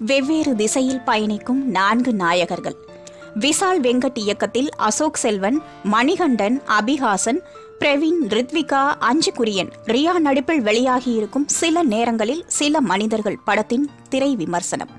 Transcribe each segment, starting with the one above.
வெவ்வேறு திசையில் பயணிக்கும் நான்கு நாயகர்கள் விசால் வெங்கட் இயக்கத்தில் அசோக் செல்வன் மணிகண்டன் அபிஹாசன் பிரவீன் ரித்விகா அஞ்சு குரியன் ரியா நடிப்பில் வெளியாகியிருக்கும் சில நேரங்களில் சில மனிதர்கள் படத்தின் திரை விமர்சனம்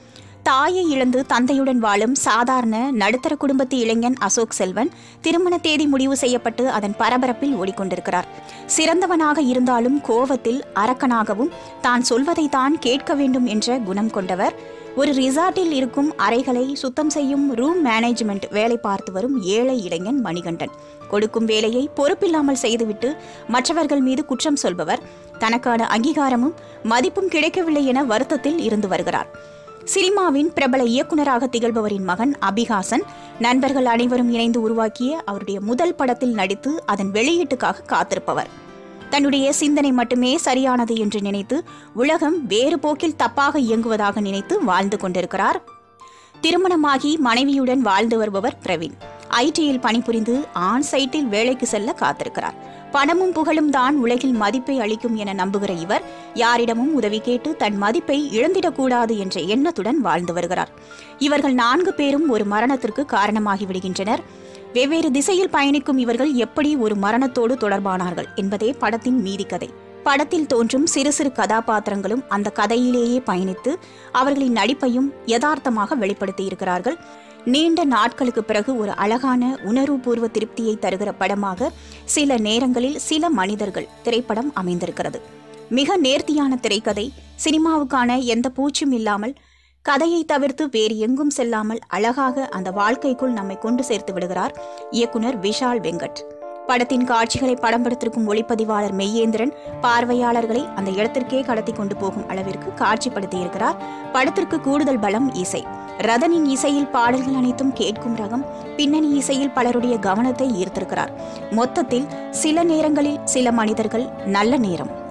தாயை இழந்து தந்தையுடன் வாழும் சாதாரண நடுத்தர குடும்பத்து இளைஞன் அசோக் செல்வன் திருமண தேதி முடிவு செய்யப்பட்டு அதன் பரபரப்பில் ஓடிக்கொண்டிருக்கிறார் சிறந்தவனாக இருந்தாலும் கோவத்தில் அரக்கனாகவும் தான் சொல்வதை தான் கேட்க வேண்டும் என்ற குணம் கொண்டவர் ஒரு ரிசார்ட்டில் இருக்கும் அறைகளை சுத்தம் செய்யும் ரூம் மேனேஜ்மெண்ட் வேலை பார்த்து வரும் ஏழை இளைஞன் மணிகண்டன் கொடுக்கும் வேலையை பொறுப்பில்லாமல் செய்துவிட்டு மற்றவர்கள் மீது குற்றம் சொல்பவர் தனக்கான அங்கீகாரமும் மதிப்பும் கிடைக்கவில்லை என வருத்தத்தில் இருந்து வருகிறார் சினிமாவின் பிரபல இயக்குனராக திகழ்பவரின் மகன் அபிஹாசன் நண்பர்கள் அனைவரும் இணைந்து உருவாக்கிய அவருடைய முதல் படத்தில் நடித்து அதன் வெளியீட்டுக்காக காத்திருப்பவர் தன்னுடைய சிந்தனை மட்டுமே சரியானது என்று நினைத்து உலகம் வேறு போக்கில் தப்பாக இயங்குவதாக நினைத்து வாழ்ந்து கொண்டிருக்கிறார் திருமணமாகி மனைவியுடன் வாழ்ந்து வருபவர் பிரவீன் ஐடியில் பணிபுரிந்து ஆன் சைட்டில் வேலைக்கு செல்ல காத்திருக்கிறார் பணமும் புகழும் தான் உலகில் மதிப்பை அளிக்கும் என நம்புகிற இவர் யாரிடமும் உதவி கேட்டு தன் மதிப்பை இழந்திடக்கூடாது என்ற எண்ணத்துடன் வாழ்ந்து வருகிறார் இவர்கள் நான்கு பேரும் ஒரு மரணத்திற்கு காரணமாகி விடுகின்றனர் வெவ்வேறு திசையில் பயணிக்கும் இவர்கள் எப்படி ஒரு மரணத்தோடு தொடர்பானார்கள் என்பதே படத்தின் மீதி கதை படத்தில் தோன்றும் சிறு சிறு கதாபாத்திரங்களும் அந்த கதையிலேயே பயணித்து அவர்களின் நடிப்பையும் யதார்த்தமாக வெளிப்படுத்தியிருக்கிறார்கள் நீண்ட நாட்களுக்கு பிறகு ஒரு அழகான உணர்வுபூர்வ திருப்தியை தருகிற படமாக சில நேரங்களில் சில மனிதர்கள் திரைப்படம் அமைந்திருக்கிறது மிக நேர்த்தியான திரைக்கதை சினிமாவுக்கான எந்த பூச்சும் இல்லாமல் கதையை தவிர்த்து வேறு எங்கும் செல்லாமல் அழகாக அந்த வாழ்க்கைக்குள் நம்மை கொண்டு சேர்த்து விடுகிறார் இயக்குனர் விஷால் வெங்கட் படத்தின் காட்சிகளை படம் படுத்திருக்கும் ஒளிப்பதிவாளர் மெய்யேந்திரன் பார்வையாளர்களை அந்த இடத்திற்கே கடத்தி கொண்டு போகும் அளவிற்கு காட்சிப்படுத்தியிருக்கிறார் படத்திற்கு கூடுதல் பலம் இசை ரதனின் இசையில் பாடல்கள் அனைத்தும் கேட்கும் ரகம் பின்னணி இசையில் பலருடைய கவனத்தை ஈர்த்திருக்கிறார் மொத்தத்தில் சில நேரங்களில் சில மனிதர்கள் நல்ல நேரம்